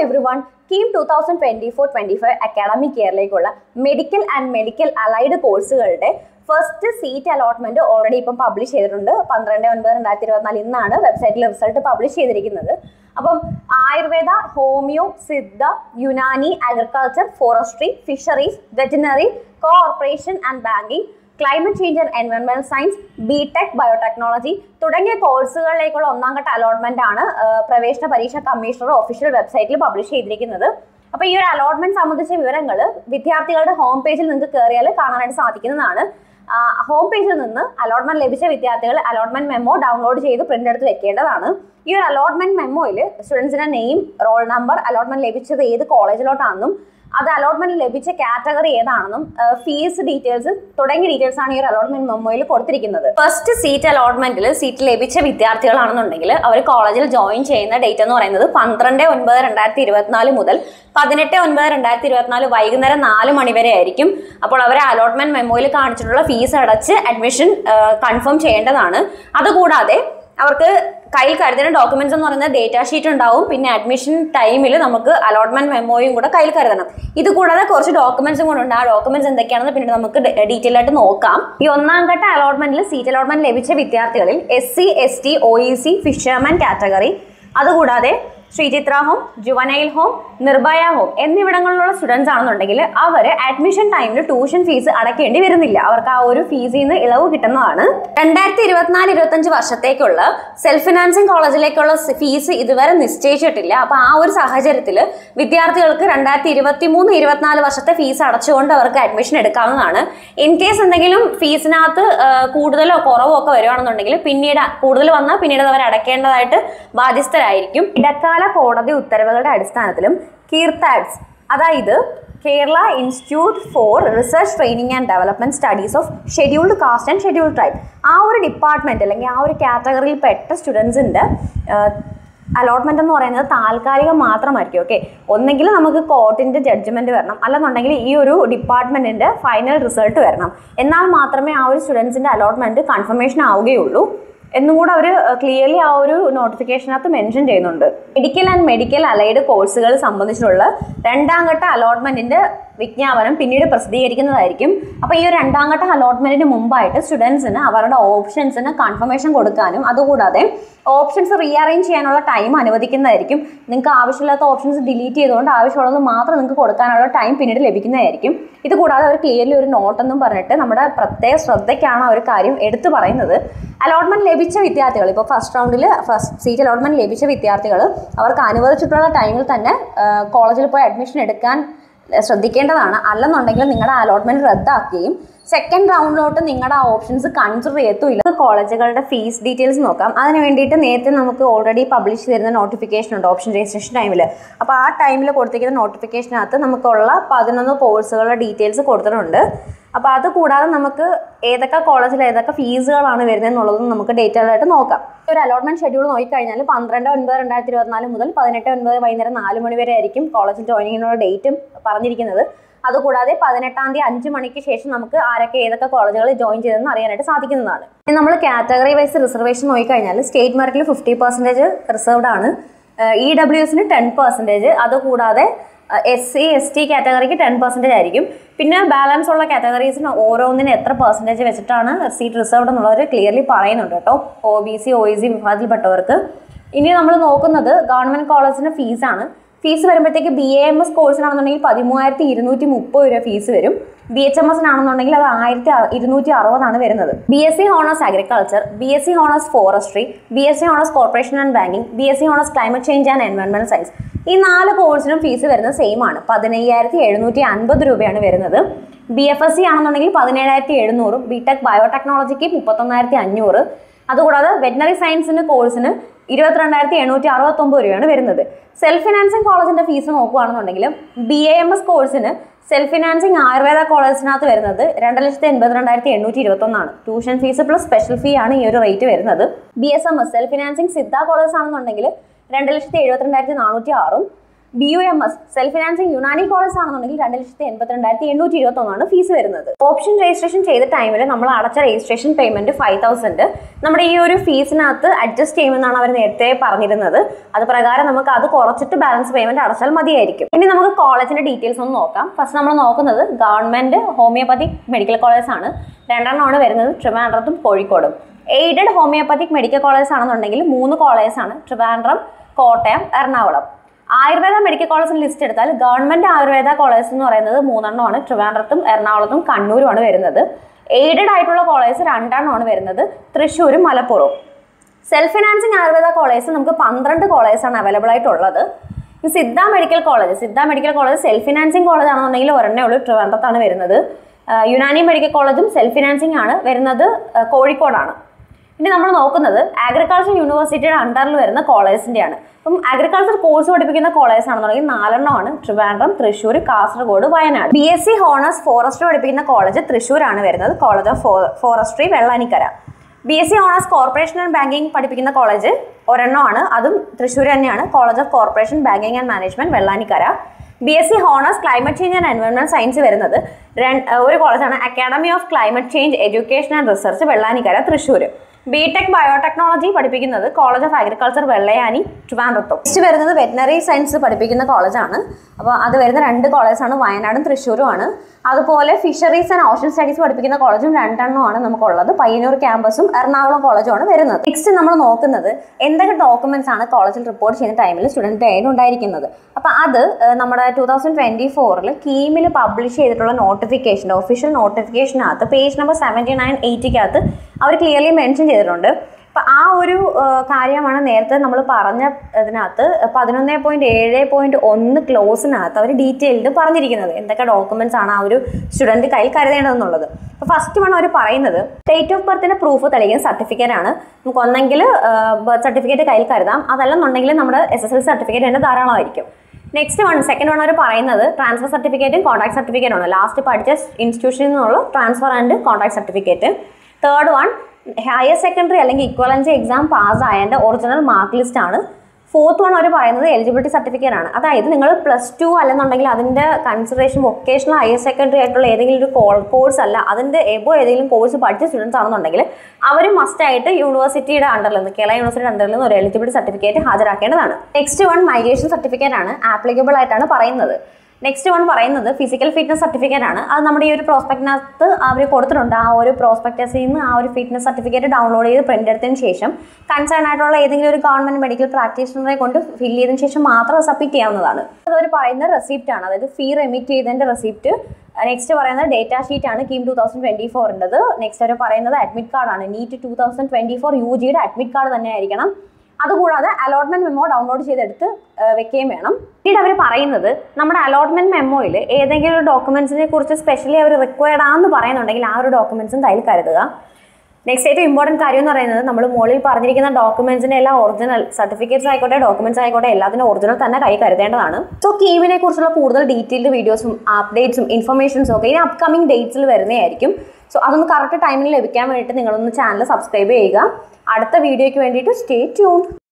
every one KEAM two thousand twenty four twenty five academic ഇയറിലേക്കുള്ള medical and medical allied കോഴ്സുകളുടെ first seat allotment already ഇപ്പം publish ചെയ്തിട്ടുണ്ട് പന്ത്രണ്ട് ഒൻപത് രണ്ടായിരത്തി ഇരുപത്തിനാല് ഇന്നാണ് വെബ്സൈറ്റിൽ റിസൾട്ട് പബ്ലിഷ് ചെയ്തിരിക്കുന്നത് അപ്പം Ayurveda homeo Siddha Unani agriculture forestry fisheries veterinary corporation and banking climate change and എൻവയോൺമെന്റൽ സയൻസ് ബി ടെക് ബയോടെക്നോളജി തുടങ്ങിയ കോഴ്സുകളിലേക്കുള്ള ഒന്നാം ഘട്ട അലോട്ട്മെന്റ് ആണ് ആ, പ്രവേശന പരീക്ഷ കമ്മീഷണർ ഒഫീഷ്യൽ വെബ്സൈറ്റിൽ പബ്ലിഷ് ചെയ്തിരിക്കുന്നത് അപ്പോൾ ഈ ഒരു അലോട്ട്മെന്റ് സംബന്ധിച്ച വിവരങ്ങൾ വിദ്യാർത്ഥികളുടെ ഹോം പേജിൽ നിങ്ങൾക്ക് കയറിയാൽ കാണാനായിട്ട് സാധിക്കുന്നതാണ് ഹോം പേജിൽ നിന്ന് അലോട്ട്മെന്റ് ലഭിച്ച വിദ്യാർത്ഥികൾ അലോട്ട്മെന്റ് മെമ്മോ ഡൗൺലോഡ് ചെയ്ത് പ്രിന്റ് എടുത്ത് വെക്കേണ്ടതാണ് ഈ ഒരു അലോട്ട്മെന്റ് മെമ്മോയിൽ സ്റ്റുഡൻസിന്റെ നെയിം റോൾ നമ്പർ അലോട്ട്മെന്റ് ലഭിച്ചത് ഏത് കോളേജിലോട്ടാണെന്നും അത് അലോട്ട്മെന്റ് ലഭിച്ച കാറ്റഗറി ഏതാണെന്നും ഫീസ് ഡീറ്റെയിൽസ് തുടങ്ങിയ ഡീറ്റെയിൽസ് ആണ് ഈ ഒരു അലോട്ട്മെന്റ് മെമ്മോയിൽ കൊടുത്തിരിക്കുന്നത് ഫസ്റ്റ് സീറ്റ് അലോട്ട്മെന്റിൽ സീറ്റ് ലഭിച്ച വിദ്യാർത്ഥികളാണെന്നുണ്ടെങ്കിൽ അവർ കോളേജിൽ ജോയിൻ ചെയ്യുന്ന ഡേറ്റ് എന്ന് പറയുന്നത് പന്ത്രണ്ട് ഒൻപത് രണ്ടായിരത്തി ഇരുപത്തിനാല് മുതൽ പതിനെട്ട് ഒൻപത് രണ്ടായിരത്തി ഇരുപത്തിനാല് വൈകുന്നേരം നാല് മണി വരെ ആയിരിക്കും അപ്പോൾ അവരെ അലോട്ട്മെന്റ് മെമ്മോയിൽ കാണിച്ചിട്ടുള്ള ഫീസ് അടച്ച് അഡ്മിഷൻ കൺഫേം ചെയ്യേണ്ടതാണ് അതുകൂടാതെ അവർക്ക് കയ്യിൽ കരുതുന്ന ഡോക്യുമെന്റ്സ് എന്ന് പറയുന്നത് ഡേറ്റാ ഷീറ്റ് ഉണ്ടാവും പിന്നെ അഡ്മിഷൻ ടൈമിൽ നമുക്ക് അലോട്ട്മെന്റ് മെമ്മോയും കൂടെ കയ്യിൽ കരുതണം ഇത് കൂടാതെ കുറച്ച് ഡോക്യുമെന്റ്സും കൂടെ ഉണ്ട് ആ ഡോക്യുമെന്റ്സ് എന്തൊക്കെയാണെന്ന് പിന്നീട് നമുക്ക് ഡീറ്റെയിൽ ആയിട്ട് നോക്കാം ഈ ഒന്നാം ഘട്ട അലോട്ട്മെന്റിൽ സീറ്റ് അലോട്ട്മെന്റ് ലഭിച്ച വിദ്യാർത്ഥികളിൽ S C S T O E C fisherman category അതുകൂടാതെ Sree Chitra home juvenile home Nirbhaya home എന്നിവിടങ്ങളിലുള്ള സ്റ്റുഡൻസ് ആണെന്നുണ്ടെങ്കിൽ അവർ അഡ്മിഷൻ ടൈമിൽ ട്യൂഷൻ ഫീസ് അടയ്ക്കേണ്ടി വരുന്നില്ല അവർക്ക് ആ ഒരു ഫീസിൽ നിന്ന് ഇളവ് കിട്ടുന്നതാണ് രണ്ടായിരത്തി ഇരുപത്തിനാല് ഇരുപത്തഞ്ച് വർഷത്തേക്കുള്ള സെൽഫ് ഫിനാൻസിങ് കോളേജിലേക്കുള്ള ഫീസ് ഇതുവരെ നിശ്ചയിച്ചിട്ടില്ല അപ്പൊ ആ ഒരു സാഹചര്യത്തിൽ വിദ്യാർത്ഥികൾക്ക് രണ്ടായിരത്തി ഇരുപത്തി മൂന്ന് ഇരുപത്തിനാല് വർഷത്തെ ഫീസ് അടച്ചുകൊണ്ട് അവർക്ക് അഡ്മിഷൻ എടുക്കാവുന്നതാണ് ഇൻ കേസ് എന്തെങ്കിലും ഫീസിനകത്ത് ആ, കൂടുതലോ കുറവോ ഒക്കെ വരുവാണെന്നുണ്ടെങ്കിൽ പിന്നീട് കൂടുതൽ വന്നാൽ പിന്നീട് അവർ അടയ്ക്കേണ്ടതായിട്ട് ബാധ്യസ്ഥരായിരിക്കും ഇടക്കാല കോടതി ഉത്തരവുകളുടെ അടിസ്ഥാനത്തിലും കീർത്താഡ്സ് അതായത് Kerala institute for research training and development studies of scheduled caste and scheduled tribe ആ ഒരു ഡിപ്പാർട്ട്മെന്റ് അല്ലെങ്കിൽ ആ ഒരു കാറ്റഗറിയിൽ പെട്ട സ്റ്റുഡൻസിന്റെ അലോട്ട്മെന്റ് എന്ന് പറയുന്നത് താൽക്കാലികം മാത്രമായിരിക്കും ഓക്കെ ഒന്നെങ്കിൽ നമുക്ക് കോർട്ടിന്റെ ജഡ്ജ്മെന്റ് വരണം അല്ലെന്നുണ്ടെങ്കിൽ ഈ ഒരു ഡിപ്പാർട്ട്മെന്റിന്റെ ഫൈനൽ റിസൾട്ട് വരണം എന്നാൽ മാത്രമേ ആ ഒരു സ്റ്റുഡൻസിന്റെ അലോട്ട്മെന്റ് കൺഫർമേഷൻ ആവുകയുള്ളൂ എന്നും കൂടെ അവർ ക്ലിയർലി ആ ഒരു നോട്ടിഫിക്കേഷനകത്ത് മെൻഷൻ ചെയ്യുന്നുണ്ട് മെഡിക്കൽ ആൻഡ് മെഡിക്കൽ അലൈഡ് കോഴ്സുകൾ സംബന്ധിച്ചുള്ള രണ്ടാം ഘട്ട അലോട്ട്മെന്റിന്റെ വിജ്ഞാപനം പിന്നീട് പ്രസിദ്ധീകരിക്കുന്നതായിരിക്കും അപ്പോൾ ഈ ഒരു രണ്ടാം ഘട്ട അലോട്ട്മെന്റിന് മുമ്പായിട്ട് സ്റ്റുഡൻസിന് അവരുടെ ഓപ്ഷൻസിന് കൺഫർമേഷൻ കൊടുക്കാനും അതുകൂടാതെ ഓപ്ഷൻസ് റീഅറേഞ്ച് ചെയ്യാനുള്ള ടൈം അനുവദിക്കുന്നതായിരിക്കും നിങ്ങൾക്ക് ആവശ്യമില്ലാത്ത ഓപ്ഷൻസ് ഡിലീറ്റ് ചെയ്തുകൊണ്ട് ആവശ്യമുള്ളത് മാത്രം നിങ്ങൾക്ക് കൊടുക്കാനുള്ള ടൈം പിന്നീട് ലഭിക്കുന്നതായിരിക്കും ഇത് കൂടാതെ അവർ ക്ലിയർലി ഒരു നോട്ടെന്നും പറഞ്ഞിട്ട് നമ്മുടെ പ്രത്യേക ശ്രദ്ധയ്ക്കാണ് ആ ഒരു കാര്യം എടുത്തു പറയുന്നത് അലോട്ട്മെന്റ് ലഭിച്ച വിദ്യാർത്ഥികൾ ഇപ്പോൾ ഫസ്റ്റ് റൗണ്ടിൽ ഫസ്റ്റ് സീറ്റ് അലോട്ട്മെന്റ് ലഭിച്ച വിദ്യാർത്ഥികൾ അവർക്ക് അനുവദിച്ചിട്ടുള്ള ടൈമിൽ തന്നെ കോളേജിൽ പോയി അഡ്മിഷൻ എടുക്കാൻ ശ്രദ്ധിക്കേണ്ടതാണ് അല്ലെന്നുണ്ടെങ്കിൽ നിങ്ങളുടെ അലോട്ട്മെന്റ് റദ്ദാക്കുകയും സെക്കൻഡ് റൗണ്ടിലോട്ട് നിങ്ങളുടെ ആ ഓപ്ഷൻസ് കൺസിഡർ ചെയ്യത്തുമില്ല കോളേജുകളുടെ ഫീസ് ഡീറ്റെയിൽസ് നോക്കാം അതിന് വേണ്ടിയിട്ട് നേരത്തെ നമുക്ക് ഓൾറെഡി പബ്ലിഷ് ചെയ്തിരുന്ന നോട്ടിഫിക്കേഷൻ ഉണ്ട് ഓപ്ഷൻ രജിസ്ട്രേഷൻ ടൈമിൽ അപ്പോൾ ആ ടൈമിൽ കൊടുത്തിരിക്കുന്ന നോട്ടിഫിക്കേഷനകത്ത് നമുക്കുള്ള പതിനൊന്ന് കോഴ്സുകളുടെ ഡീറ്റെയിൽസ് കൊടുത്തിട്ടുണ്ട് അപ്പോൾ അത് കൂടാതെ നമുക്ക് ഏതൊക്കെ കോളേജിൽ ഏതൊക്കെ ഫീസുകളാണ് വരുന്നത് എന്നുള്ളതും നമുക്ക് ഡീറ്റെയിൽ ആയിട്ട് നോക്കാം ഈ ഒരു അലോട്ട്മെന്റ് ഷെഡ്യൂൾ നോക്കിക്കഴിഞ്ഞാൽ പന്ത്രണ്ട് ഒൻപത് രണ്ടായിരത്തി ഇരുപത്തിനാല് മുതൽ പതിനെട്ട് ഒൻപത് വൈകുന്നേരം നാല് മണി വരെ ആയിരിക്കും കോളേജിൽ ജോയിനിങ്ങിനുള്ള ഡേറ്റും പറഞ്ഞിരിക്കുന്നത് അതുകൂടാതെ പതിനെട്ടാം തീയതി അഞ്ച് മണിക്ക് ശേഷം നമുക്ക് ആരൊക്കെ ഏതൊക്കെ കോളേജുകളിൽ ജോയിൻ ചെയ്തെന്ന് അറിയാനായിട്ട് സാധിക്കുന്നതാണ് ഇനി നമ്മൾ കാറ്റഗറി വൈസ് റിസർവേഷൻ നോക്കിക്കഴിഞ്ഞാൽ സ്റ്റേറ്റ് മെറിറ്റിൽ ഫിഫ്റ്റി പെർസെൻറ്റേജ് റിസർവ്ഡ് ആണ് ഇ ഡബ്ല്യു എസിന് ടെൻ പെർസെൻറ്റേജ് അതുകൂടാതെ എസ് സി എസ് ടി കാറ്റഗറിക്ക് ടെൻ പെർസെൻറ്റേജ് ആയിരിക്കും പിന്നെ ബാലൻസ് ഉള്ള കാറ്റഗറീസിന് ഓരോന്നിന് എത്ര പെർസെൻറ്റേജ് വെച്ചിട്ടാണ് സീറ്റ് റിസർവ്ഡ് എന്നുള്ളവർ ക്ലിയർലി പറയുന്നുണ്ട് കേട്ടോ O B C O E C വിഭാഗത്തിൽപ്പെട്ടവർക്ക് ഇനി നമ്മൾ നോക്കുന്നത് ഗവൺമെൻറ് കോളേജിൻ്റെ ഫീസാണ് ഫീസ് വരുമ്പോഴത്തേക്ക് ബി എ എം എസ് കോഴ്സിനാണെന്നുണ്ടെങ്കിൽ പതിമൂവായിരത്തി ഇരുന്നൂറ്റി മുപ്പത് രൂപ ഫീസ് വരും ബി എച്ച് എം എസിനാണെന്നുണ്ടെങ്കിൽ അത് ആയിരത്തി ഇരുന്നൂറ്റി അറുപതാണ് വരുന്നത് B S C honours agriculture B S C honours forestry B S C honours corporation and banking B S C honours climate change and environment science ഈ നാല് കോഴ്സിനും ഫീസ് വരുന്നത് same ആണ് പതിനയ്യായിരത്തി എഴുന്നൂറ്റി അൻപത് രൂപയാണ് വരുന്നത് ബി എഫ് എസ് സി ആണെന്നുണ്ടെങ്കിൽ പതിനേഴായിരത്തി എഴുന്നൂറും ബി ടെക് ബയോടെക്നോളജിക്ക് മുപ്പത്തൊന്നായിരത്തി അഞ്ഞൂറ് അതുകൂടാതെ വെറ്റിനറി സയൻസിന് കോഴ്സിന് ഇരുപത്തിരണ്ടായിരത്തി എണ്ണൂറ്റി അറുപത്തൊമ്പത് രൂപയാണ് വരുന്നത് സെൽഫ് ഫിനാൻസിങ് കോളേജിന്റെ ഫീസ് നോക്കുകയാണെന്നുണ്ടെങ്കിൽ ബി എ എം എസ് കോഴ്സിന് സെൽഫ് ഫിനാൻസിങ് ആയുർവേദ കോളേജിനകത്ത് വരുന്നത് രണ്ട് ലക്ഷത്തി എൺപത്തിരണ്ടായിരത്തി എണ്ണൂറ്റി ഇരുപത്തൊന്നാണ് tuition fees plus special fee ആണ് ഈ ഒരു റേറ്റ് വരുന്നത് B S M S self financing Siddha college ആണെന്നുണ്ടെങ്കിൽ രണ്ട് ലക്ഷത്തി എഴുപത്തിരണ്ടായിരത്തി നാനൂറ്റി ആറും B U M S self financing Unani college ആണെന്നുണ്ടെങ്കിൽ രണ്ട് ലക്ഷത്തി എൺപത്തി രണ്ടായിരത്തി എണ്ണൂറ്റി ഇരുപത്തി ഒന്നാണ് ഫീസ് വരുന്നത് ഓപ്ഷൻ രജിസ്ട്രേഷൻ ചെയ്ത ടൈമിൽ നമ്മൾ അടച്ച രജിസ്ട്രേഷൻ പേയ്മെന്റ് ഫൈവ് തൗസൻഡ് നമ്മുടെ ഈ ഒരു ഫീസിനകത്ത് അഡ്ജസ്റ്റ് ചെയ്യുമെന്നാണ് അവർ നേരത്തെ പറഞ്ഞിരുന്നത് അത് പ്രകാരം നമുക്ക് അത് കുറച്ചിട്ട് ബാലൻസ് പേയ്മെന്റ് അടച്ചാൽ മതിയായിരിക്കും ഇനി നമുക്ക് കോളേജിന്റെ ഡീറ്റെയിൽസ് ഒന്ന് നോക്കാം ഫസ്റ്റ് നമ്മൾ നോക്കുന്നത് ഗവൺമെന്റ് ഹോമിയോപ്പതിക് മെഡിക്കൽ കോളേജ് ആണ് രണ്ടെണ്ണമാണ് വരുന്നത് ട്രിവാൻഡ്രത്തും കോഴിക്കോടും എയ്ഡഡ് ഹോമിയോപ്പതിക് മെഡിക്കൽ കോളേജ് ആണെന്നുണ്ടെങ്കിൽ മൂന്ന് കോളേജ് ആണ് ട്രിവാൻഡ്രം കോട്ടയം എറണാകുളം ആയുർവേദ മെഡിക്കൽ കോളേജിന് ലിസ്റ്റ് എടുത്താൽ ഗവൺമെന്റ് ആയുർവേദ കോളേജ് എന്ന് പറയുന്നത് മൂന്നെണ്ണമാണ് ട്രിവാൻഡ്രത്തും എറണാകുളത്തും കണ്ണൂരുമാണ് വരുന്നത് എയ്ഡഡ് ആയിട്ടുള്ള കോളേജ് രണ്ടെണ്ണമാണ് വരുന്നത് തൃശ്ശൂരും മലപ്പുറവും സെൽഫ് ഫിനാൻസിങ് ആയുർവേദ കോളേജ് നമുക്ക് പന്ത്രണ്ട് കോളേജാണ് അവൈലബിൾ ആയിട്ടുള്ളത് ഈ Siddha medical college Siddha medical college self financing college ആണെന്നുണ്ടെങ്കിൽ ഒരെണ്ണേ ഉള്ളൂ ട്രിവാൻഡ്രത്താണ് വരുന്നത് ആ, യുനാനി മെഡിക്കൽ കോളേജും സെൽഫ് ഫിനാൻസിങ് ആണ് വരുന്നത് ആ, കോഴിക്കോടാണ് ഇനി നമ്മൾ നോക്കുന്നത് അഗ്രികൾച്ചർ യൂണിവേഴ്സിറ്റിയുടെ അണ്ടറിൽ വരുന്ന കോളേജിൻ്റെയാണ് അപ്പം അഗ്രികൾച്ചർ കോഴ്സ് പഠിപ്പിക്കുന്ന കോളേജ് ആണെന്നുണ്ടെങ്കിൽ നാലെണ്ണമാണ് Trivandrum Thrissur Kasaragod Wayanad B S C honours forestry പഠിപ്പിക്കുന്ന കോളേജ് തൃശ്ശൂരാണ് വരുന്നത് college of forestry Vellanikkara B S C honours corporation and banking പഠിപ്പിക്കുന്ന കോളേജ് ഒരെണ്ണമാണ് അതും തൃശ്ശൂർ തന്നെയാണ് college of corporation banking and management Vellanikkara B S C honours climate change and environment science വരുന്നത് രണ്ട് ഒരു കോളേജാണ് academy of climate change education and research Vellanikkara Thrissur B tech biotechnology പഠിപ്പിക്കുന്നത് college of agriculture Vellayani ട്രിവാൻഡ്രത്തും നെക്സ്റ്റ് വരുന്നത് വെറ്റിനറി സയൻസ് പഠിപ്പിക്കുന്ന കോളേജാണ് അപ്പോൾ അത് വരുന്ന രണ്ട് കോളേജാണ് വയനാടും തൃശ്ശൂരുമാണ് അതുപോലെ ഫിഷറീസ് ആൻഡ് ഓഷൻ സ്റ്റഡീസ് പഠിപ്പിക്കുന്ന കോളേജും രണ്ടെണ്ണമാണ് നമുക്കുള്ളത് പയ്യന്നൂർ ക്യാമ്പസും എറണാകുളം കോളേജുമാണ് വരുന്നത് നെക്സ്റ്റ് നമ്മൾ നോക്കുന്നത് എന്തൊക്കെ ഡോക്യുമെന്റ്സ് ആണ് കോളേജിൽ റിപ്പോർട്ട് ചെയ്യുന്ന ടൈമിൽ സ്റ്റുഡൻറ്റ് കയ്യിൽ ഉണ്ടായിരിക്കുന്നത് അപ്പോൾ അത് ഏഹ്, നമ്മുടെ ടൂ തൗസൻഡ് ട്വൻറ്റി ഫോറിൽ കീമിൽ പബ്ലിഷ് ചെയ്തിട്ടുള്ള നോട്ടിഫിക്കേഷൻ ഒഫീഷ്യൽ നോട്ടിഫിക്കേഷനകത്ത് പേജ് നമ്പർ സെവൻറ്റി നയൻ എയ്റ്റിക്കകത്ത് അവർ ക്ലിയർലി മെൻഷൻ ചെയ്തിട്ടുണ്ട് അപ്പം ആ ഒരു ഏഹ്, കാര്യമാണ് നേരത്തെ നമ്മൾ പറഞ്ഞ ഇതിനകത്ത് പതിനൊന്ന് പോയിന്റ് ഏഴ് പോയിന്റ് ഒന്ന് ക്ലോസിനകത്ത് അവർ ഡീറ്റെയിൽഡ് പറഞ്ഞിരിക്കുന്നത് എന്തൊക്കെ ഡോക്യുമെന്റ്സ് ആണ് ആ ഒരു സ്റ്റുഡൻറ്റ് കയ്യിൽ കരുതേണ്ടതെന്നുള്ളത് അപ്പോൾ ഫസ്റ്റ് വൺ അവർ പറയുന്നത് ഡേറ്റ് ഓഫ് ബർത്തിന്റെ പ്രൂഫ് തെളിയിക്കുന്ന സർട്ടിഫിക്കറ്റ് ആണ് നമുക്ക് ഒന്നെങ്കിൽ ബർത്ത് സർട്ടിഫിക്കറ്റ് കയ്യിൽ കരുതാം അതല്ലെന്നുണ്ടെങ്കിൽ നമ്മുടെ എസ് എസ് എൽ സർട്ടിഫിക്കറ്റ് തന്നെ ധാരാളമായിരിക്കും നെക്സ്റ്റ് വൺ സെക്കൻഡ് വൺ അവർ പറയുന്നത് ട്രാൻസ്ഫർ സർട്ടിഫിക്കറ്റും കോൺട്രാക്ട് സർട്ടിഫിക്കറ്റും ആണ് ലാസ്റ്റ് പഠിച്ച ഇൻസ്റ്റിറ്റ്യൂഷനിൽ നിന്നുള്ള transfer and contract certificate third one higher secondary അല്ലെങ്കിൽ ഇക്വലൻസി എക്സാം പാസ് ആയതിൻ്റെ ഒറിജിനൽ മാർക്ക് ലിസ്റ്റ് ആണ് ഫോർത്ത് വൺ അവർ പറയുന്നത് എലിജിബിലിറ്റി സർട്ടിഫിക്കറ്റ് ആണ് അതായത് നിങ്ങൾ പ്ലസ് ടു അല്ലെന്നുണ്ടെങ്കിൽ അതിൻ്റെ കൺസിഡറേഷൻ വൊക്കേഷണൽ ഹയർ സെക്കൻഡറി ആയിട്ടുള്ള ഏതെങ്കിലും ഒരു കോഴ്സ് അല്ല അതിൻ്റെ എബോ ഏതെങ്കിലും കോഴ്സ് പഠിച്ച സ്റ്റുഡൻസ് ആണെന്നുണ്ടെങ്കിൽ അവർ മസ്റ്റ് ആയിട്ട് യൂണിവേഴ്സിറ്റിയുടെ അണ്ടറിൽ നിന്ന് കേരള യൂണിവേഴ്സിറ്റി അണ്ടറിൽ നിന്ന് ഒരു എലിജിബിലിറ്റി സർട്ടിഫിക്കറ്റ് ഹാജരാക്കേണ്ടതാണ് നെക്സ്റ്റ് വൺ മൈഗ്രേഷൻ സർട്ടിഫിക്കറ്റ് ആണ് ആപ്ലിക്കബിൾ ആയിട്ടാണ് പറയുന്നത് നെക്സ്റ്റ് വൺ പറയുന്നത് ഫിസിക്കൽ ഫിറ്റ്നസ് സർട്ടിഫിക്കറ്റ് ആണ് അത് നമ്മുടെ ഈ ഒരു പ്രോസ്പെക്റ്റിനകത്ത് അവർ കൊടുത്തിട്ടുണ്ട് ആ ഒരു പ്രോസ്പെക്ടസിൽ നിന്ന് ആ ഒരു ഫിറ്റ്നസ് സർട്ടിഫിക്കറ്റ് ഡൗൺലോഡ് ചെയ്ത് പ്രിന്റ് എടുത്തതിന് ശേഷം കൺസേൺ ആയിട്ടുള്ള ഏതെങ്കിലും ഒരു ഗവൺമെന്റ് മെഡിക്കൽ പ്രാക്ടീഷണറെ കൊണ്ട് ഫിൽ ചെയ്തതിന് ശേഷം മാത്രം സബ്മിറ്റ് ചെയ്യാവുന്നതാണ് അതൊരു പറയുന്ന റെസിപ്റ്റ് ആണ് അതായത് ഫീ റെമിറ്റ് ചെയ്തതിന്റെ റെസിപ്റ്റ് നെക്സ്റ്റ് പറയുന്നത് ഡേറ്റാ ഷീറ്റ് ആണ് കീം ടൂ തൗസൻഡ് ട്വന്റി ഫോറിൻ്റെത് നെക്സ്റ്റ് അവർ പറയുന്നത് അഡ്മിറ്റ് കാർഡാണ് NEET two thousand twenty four U ജിയുടെ അഡ്മിറ്റ് കാർഡ് തന്നെ ആയിരിക്കണം അതുകൂടാതെ അലോട്ട്മെന്റ് മെമ്മോ ഡൗൺലോഡ് ചെയ്തെടുത്ത് ആ, വെക്കുകയും വേണം പിന്നീട് അവർ പറയുന്നത് നമ്മുടെ അലോട്ട്മെന്റ് മെമ്മോയിൽ ഏതെങ്കിലും ഒരു ഡോക്യുമെന്റ്സിനെ കുറിച്ച് സ്പെഷ്യലി അവർ റിക്വയർഡ് ആണെന്ന് പറയുന്നുണ്ടെങ്കിൽ ആ ഒരു ഡോക്യുമെന്റ്സും കയ്യിൽ കരുതുക നെക്സ്റ്റ് ഏറ്റവും ഇമ്പോർട്ടൻറ്റ് കാര്യം എന്ന് പറയുന്നത് നമ്മൾ മുകളിൽ പറഞ്ഞിരിക്കുന്ന ഡോക്യുമെന്റ്സിന്റെ എല്ലാം ഒറിജിനൽ സർട്ടിഫിക്കറ്റ്സ് ആയിക്കോട്ടെ ഡോക്യുമെന്റ്സ് ആയിക്കോട്ടെ എല്ലാത്തിനും ഒറിജിനൽ തന്നെ കൈ കരുതേണ്ടതാണ് സോ കീമിനെ കുറിച്ചുള്ള കൂടുതൽ ഡീറ്റെയിൽഡ് വീഡിയോസും അപ്ഡേറ്റ്സും ഇൻഫർമേഷൻസും ഒക്കെ ഇനി അപ്കമിംഗ് ഡേറ്റ്സിൽ വരുന്നതായിരിക്കും സോ അതൊന്ന് കറക്റ്റ് ടൈമിൽ ലഭിക്കാൻ വേണ്ടിയിട്ട് നിങ്ങളൊന്ന് ചാനൽ സബ്സ്ക്രൈബ് ചെയ്യുക അടുത്ത വീഡിയോയ്ക്ക് വേണ്ടിയിട്ട് സ്റ്റേ ട്യൂൺ